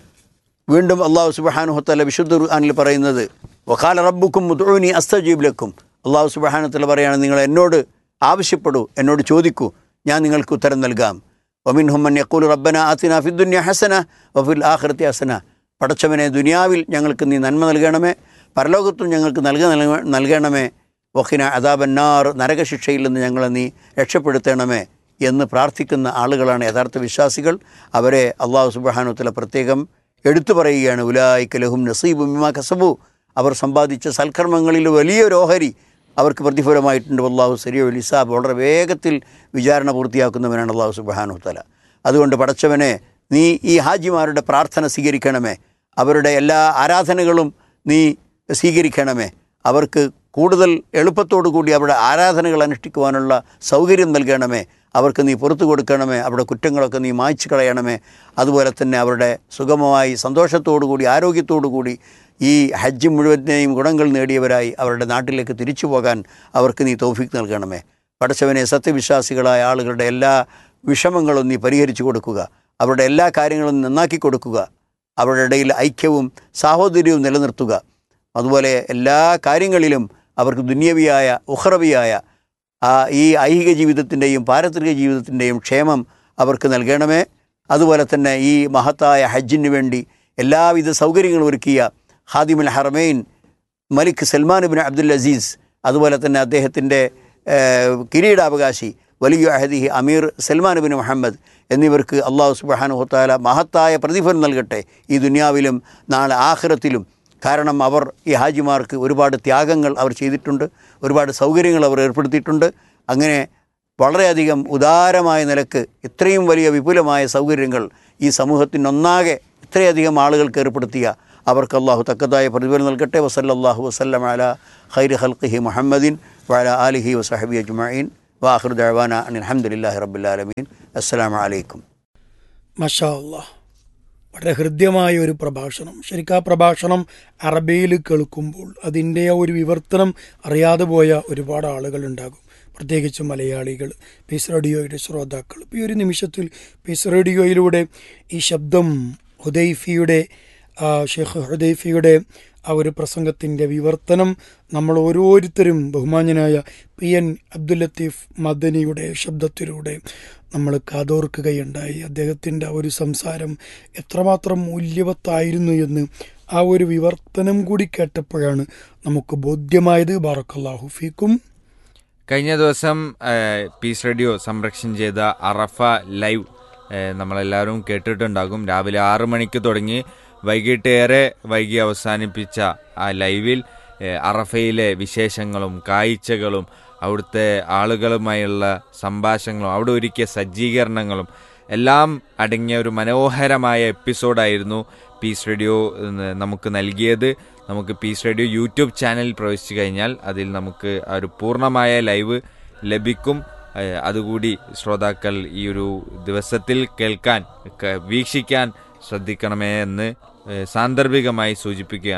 വീണ്ടും അള്ളാഹു സുബാനുഹത്തല്ല വിശുദ്ധ ഖുർആനിൽ പറയുന്നത് വഖാല റബ്ബുക്കും മുദ്ഊനി അസ്തജീബ് ലക്കും അള്ളാഹു സുബാനത്തല്ല പറയുകയാണ് നിങ്ങൾ എന്നോട് ആവശ്യപ്പെടൂ എന്നോട് ചോദിക്കൂ ഞാൻ നിങ്ങൾക്ക് ഉത്തരം നൽകാം വമിൻ ഹുമ്മൻ യക്കൂൽ റബ്ബന ആത്തിന ഫിദ്ദുന്യ ഹസന വഫിൽ ആഖിറത്തി ഹസന പടച്ചവനെ ദുനിയാവിൽ ഞങ്ങൾക്ക് നീ നന്മ നൽകണമേ പരലോകത്തും ഞങ്ങൾക്ക് നൽക നൽക- നൽകണമേ വഖിന അദാബന്നാർ നരകശിക്ഷയിൽ നിന്ന് ഞങ്ങളെ നീ രക്ഷപ്പെടുത്തണമേ എന്ന് പ്രാർത്ഥിക്കുന്ന ആളുകളാണ് യഥാർത്ഥ വിശ്വാസികൾ അവരെ അള്ളാഹു സുബാനുത്തല പ്രത്യേകം എടുത്തു പറയുകയാണ് ഉലായിക്ക ലഹും നസീബു മിമാ കസബു അവർ സമ്പാദിച്ച സൽക്കർമ്മങ്ങളിൽ വലിയൊരു ഓഹരി അവർക്ക് പ്രതിഫലമായിട്ടുണ്ട് അള്ളാഹു സരിയോ ലിസാബ് വളരെ വേഗത്തിൽ വിചാരണ പൂർത്തിയാക്കുന്നവനാണ് അള്ളാഹു സുബാനുത്തല അതുകൊണ്ട് പടച്ചവനെ നീ ഈ ഹാജിമാരുടെ പ്രാർത്ഥന സ്വീകരിക്കണമേ അവരുടെ എല്ലാ ആരാധനകളും നീ സ്വീകരിക്കണമേ അവർക്ക് കൂടുതൽ എളുപ്പത്തോടു കൂടി അവരുടെ ആരാധനകൾ അനുഷ്ഠിക്കുവാനുള്ള സൗകര്യം നൽകണമേ അവർക്ക് നീ പുറത്തു കൊടുക്കണമേ അവരുടെ കുറ്റങ്ങളൊക്കെ നീ മായ്ച്ചു കളയണമേ അതുപോലെ തന്നെ അവരുടെ സുഗമമായി സന്തോഷത്തോടു കൂടി ആരോഗ്യത്തോടു കൂടി ഈ ഹജ്ജ് മുഴുവനെയും ഗുണങ്ങൾ നേടിയവരായി അവരുടെ നാട്ടിലേക്ക് തിരിച്ചു പോകാൻ അവർക്ക് നീ തൗഫീക്ക് നൽകണമേ പടച്ചവനെ സത്യവിശ്വാസികളായ ആളുകളുടെ എല്ലാ വിഷമങ്ങളും നീ പരിഹരിച്ചു കൊടുക്കുക അവരുടെ എല്ലാ കാര്യങ്ങളും നന്നാക്കി കൊടുക്കുക അവരുടെ ഇടയിൽ ഐക്യവും സാഹോദര്യവും നിലനിർത്തുക അതുപോലെ എല്ലാ കാര്യങ്ങളിലും അവർക്ക് ദുന്യവിയായ ഉഹ്റവിയായ ആ ഈ ഐഹിക ജീവിതത്തിൻ്റെയും പാരത്രിക ജീവിതത്തിൻ്റെയും ക്ഷേമം അവർക്ക് നൽകണമേ അതുപോലെ തന്നെ ഈ മഹത്തായ ഹജ്ജിന് വേണ്ടി എല്ലാവിധ സൗകര്യങ്ങളും ഒരുക്കിയ ഹാദിമുൽ ഹറമൈൻ മലിക് സൽമാൻ ബിൻ അബ്ദുൽ അസീസ് അതുപോലെ തന്നെ അദ്ദേഹത്തിൻ്റെ കിരീടാവകാശി വലിയ അഹദിഹി അമീർ സൽമാൻ ബിൻ മുഹമ്മദ് എന്നിവർക്ക് അള്ളാഹു സുബാനു ഹത്താല മഹത്തായ പ്രതിഫലം നൽകട്ടെ ഈ ദുനിയാവിലും നാളെ ആഖിറത്തിലും കാരണം അവർ ഈ ഹാജിമാർക്ക് ഒരുപാട് ത്യാഗങ്ങൾ അവർ ചെയ്തിട്ടുണ്ട് ഒരുപാട് സൗകര്യങ്ങൾ അവർ ഏർപ്പെടുത്തിയിട്ടുണ്ട് അങ്ങനെ വളരെയധികം ഉദാരമായ നിലക്ക് ഇത്രയും വലിയ വിപുലമായ സൗകര്യങ്ങൾ ഈ സമൂഹത്തിനൊന്നാകെ ഇത്രയധികം ആളുകൾക്ക് ഏർപ്പെടുത്തിയ അവർക്ക് അള്ളാഹു തക്കതായ പ്രതിഫലം നൽകട്ടെ വസല്ലാഹു വസ്ലം അല ഖൈർ ഹൽഖി മുഹമ്മദിൻ വല ആലിഹി വസഹബി അജ്മീൻ വാഹിർ ദഴവാന അലഹമുല്ലാഹി റബ്ബുലാലമീൻ അസ്സലാമു അലൈക്കും മഷാ അല്ലാഹ് വളരെ ഹൃദ്യമായ ഒരു പ്രഭാഷണം ശരിക്കും ആ പ്രഭാഷണം അറബിയിൽ കേൾക്കുമ്പോൾ അതിൻ്റെ ആ ഒരു വിവർത്തനം അറിയാതെ പോയ ഒരുപാട് ആളുകൾ ഉണ്ടാകും പ്രത്യേകിച്ച് മലയാളികൾ പീസ് റേഡിയോയുടെ ശ്രോതാക്കൾ ഇപ്പോൾ ഈ ഒരു നിമിഷത്തിൽ പീസ് റേഡിയോയിലൂടെ ഈ ശബ്ദം ഹുദൈഫിയുടെ ആ, ഷെയ്ഖ് ഹുദൈഫിയുടെ ആ ഒരു പ്രസംഗത്തിൻ്റെ വിവർത്തനം നമ്മൾ ഓരോരുത്തരും ബഹുമാന്യനായ പി എൻ അബ്ദുൽ ലത്തീഫ് മദനിയുടെ ശബ്ദത്തിലൂടെ നമ്മൾ കാതോർക്കുകയുണ്ടായി അദ്ദേഹത്തിൻ്റെ ആ ഒരു സംസാരം എത്രമാത്രം മൂല്യവത്തായിരുന്നു എന്ന് ആ ഒരു വിവർത്തനം കൂടി കേട്ടപ്പോഴാണ് നമുക്ക് ബോധ്യമായത് ബാറക്കല്ലാഹു ഫീക്കും കഴിഞ്ഞ ദിവസം ഏഹ്, പീസ് റേഡിയോ സംരക്ഷണം ചെയ്ത അറഫ ലൈവ് ഏഹ്, നമ്മളെല്ലാവരും കേട്ടിട്ടുണ്ടാകും രാവിലെ ആറ് മണിക്ക് തുടങ്ങി വൈകിട്ട് ഏറെ വൈകി അവസാനിപ്പിച്ച ആ ലൈവിൽ ഏഹ്, അറഫയിലെ വിശേഷങ്ങളും കാഴ്ചകളും അവിടുത്തെ ആളുകളുമായുള്ള സംഭാഷണങ്ങളും അവിടെ ഒരുക്കിയ സജ്ജീകരണങ്ങളും എല്ലാം അടങ്ങിയ ഒരു മനോഹരമായ എപ്പിസോഡായിരുന്നു പീസ് റേഡിയോ ഇന്ന് നമുക്ക് നൽകിയത് നമുക്ക് പീസ് റേഡിയോ യൂട്യൂബ് ചാനലിൽ പ്രവേശിച്ചു കഴിഞ്ഞാൽ അതിൽ നമുക്ക് ആ ഒരു പൂർണ്ണമായ ലൈവ് ലഭിക്കും ഏഹ് അതുകൂടി ശ്രോതാക്കൾ ഈ ഒരു ദിവസത്തിൽ കേൾക്കാൻ ക- വീക്ഷിക്കാൻ ശ്രദ്ധിക്കണമേ എന്ന് ഏഹ് സാന്ദർഭികമായി സൂചിപ്പിക്കുകയാണ്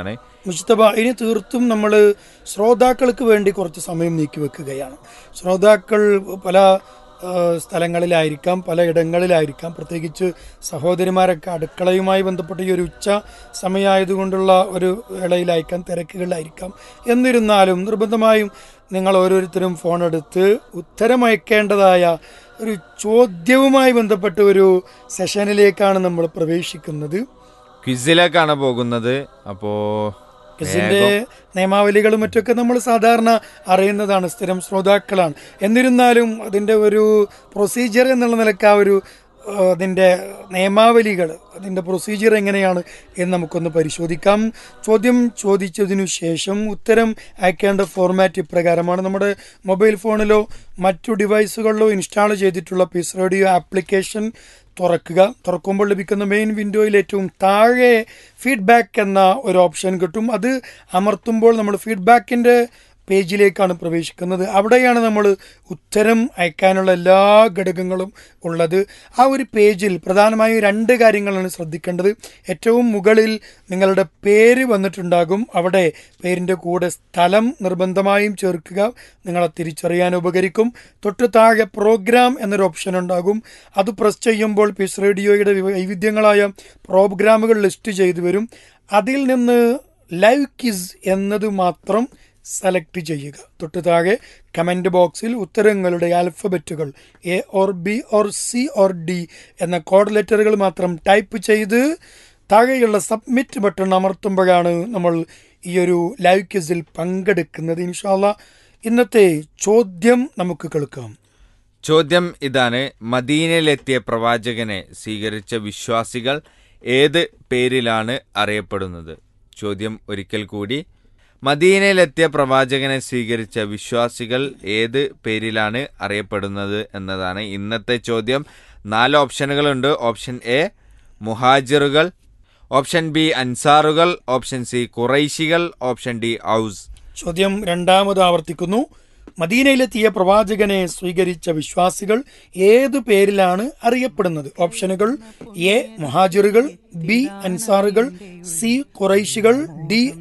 മുസ്തബ ഇനി തീർത്തും നമ്മൾ ശ്രോതാക്കൾക്ക് വേണ്ടി കുറച്ച് സമയം നീക്കി വെക്കുകയാണ് ശ്രോതാക്കൾ പല ആ, സ്ഥലങ്ങളിലായിരിക്കാം പല ഇടങ്ങളിലായിരിക്കാം പ്രത്യേകിച്ച് സഹോദരിമാരൊക്കെ അടുക്കളയുമായി ബന്ധപ്പെട്ട ഈ ഒരു ഉച്ച സമയമായതുകൊണ്ടുള്ള ഒരു വേളയിലായിരിക്കാം തിരക്കുകളിലായിരിക്കാം എന്നിരുന്നാലും നിർബന്ധമായും നിങ്ങൾ ഓരോരുത്തരും ഫോൺ എടുത്ത് ഉത്തരമയക്കേണ്ടതായ ഒരു ചോദ്യവുമായി ബന്ധപ്പെട്ട ഒരു സെഷനിലേക്കാണ് നമ്മൾ പ്രവേശിക്കുന്നത് ക്വിസിലേക്കാണ് പോകുന്നത് അപ്പോ ക്വിസിന്റെ നിയമാവലികളും മറ്റൊക്കെ നമ്മൾ സാധാരണ അറിയുന്നതാണ് സ്ഥിരം ശ്രോതാക്കളാണ് എന്നിരുന്നാലും അതിന്റെ ഒരു പ്രൊസീജിയർ എന്നുള്ള നിലക്ക് ആ ഒരു ആ, അതിന്റെ നിയമാവലികൾ അതിന്റെ പ്രൊസീജിയർ എങ്ങനെയാണ് എന്ന് നമുക്കൊന്ന് പരിശോധിക്കാം ചോദ്യം ചോദിച്ചതിനു ശേഷം ഉത്തരം അയക്കേണ്ട ഫോർമാറ്റ് ഇപ്രകാരമാണ് നമ്മുടെ മൊബൈൽ ഫോണിലോ മറ്റു ഡിവൈസുകളിലോ ഇൻസ്റ്റാൾ ചെയ്തിട്ടുള്ള പീസ് റേഡിയോ ആപ്ലിക്കേഷൻ തുറക്കുക തുറക്കുമ്പോൾ ലഭിക്കുന്ന മെയിൻ വിൻഡോയിൽ ഏറ്റവും താഴെ ഫീഡ്ബാക്ക് എന്ന ഒരു ഓപ്ഷൻ കിട്ടും അത് അമർത്തുമ്പോൾ നമ്മൾ ഫീഡ്ബാക്കിൻ്റെ പേജിലേക്കാണ് പ്രവേശിക്കുന്നത് അവിടെയാണ് നമ്മൾ ഉത്തരം അയക്കാനുള്ള എല്ലാ ഘടകങ്ങളും ഉള്ളത് ആ ഒരു പേജിൽ പ്രധാനമായും രണ്ട് കാര്യങ്ങളാണ് ശ്രദ്ധിക്കേണ്ടത് ഏറ്റവും മുകളിൽ നിങ്ങളുടെ പേര് വന്നിട്ടുണ്ടാകും അവിടെ പേരിൻ്റെ കൂടെ സ്ഥലം നിർബന്ധമായും ചേർക്കുക നിങ്ങളെ തിരിച്ചറിയാൻ ഉപകരിക്കും തൊട്ട് താഴെ പ്രോഗ്രാം എന്നൊരു ഓപ്ഷൻ ഉണ്ടാകും അത് പ്രസ് ചെയ്യുമ്പോൾ പീസ് റേഡിയോയുടെ വൈവിധ്യങ്ങളായ പ്രോഗ്രാമുകൾ ലിസ്റ്റ് ചെയ്തു വരും അതിൽ നിന്ന് ലൈവ് കിസ് എന്നത് മാത്രം സെലക്ട് ചെയ്യുക തൊട്ട് താഴെ കമൻറ്റ് ബോക്സിൽ ഉത്തരങ്ങളുടെ ആൽഫബറ്റുകൾ A or B or C or D എന്ന കോഡ് ലെറ്ററുകൾ മാത്രം ടൈപ്പ് ചെയ്ത് താഴെയുള്ള സബ്മിറ്റ് ബട്ടൺ അമർത്തുമ്പോഴാണ് നമ്മൾ ഈ ഒരു ലൈവ് ക്വിസിൽ പങ്കെടുക്കുന്നത് ഇൻഷാല്ല ഇന്നത്തെ ചോദ്യം നമുക്ക് കേൾക്കാം ചോദ്യം ഇതാണ് മദീനയിലെത്തിയ പ്രവാചകനെ സ്വീകരിച്ച വിശ്വാസികൾ ഏത് പേരിലാണ് അറിയപ്പെടുന്നത് ചോദ്യം ഒരിക്കൽ കൂടി മദീനയിലെത്തിയ പ്രവാചകനെ സ്വീകരിച്ച വിശ്വാസികൾ ഏത് പേരിലാണ് അറിയപ്പെടുന്നത് എന്നതാണ് ഇന്നത്തെ ചോദ്യം നാല് ഓപ്ഷനുകളുണ്ട് ഓപ്ഷൻ എ മുഹാജിറുകൾ ഓപ്ഷൻ ബി അൻസാറുകൾ ഓപ്ഷൻ സി കുറൈശികൾ ഓപ്ഷൻ ഡി ഔസ് ചോദ്യം രണ്ടാമത് ആവർത്തിക്കുന്നു മദീനയിലെത്തിയ പ്രവാചകനെ സ്വീകരിച്ച വിശ്വാസികൾ ഏതു പേരിലാണ് അറിയപ്പെടുന്നത് ഓപ്ഷനുകൾ എ മുഹാജിറുകൾ ബി അൻസാറുകൾ സി ഖുറൈശികൾ ഡി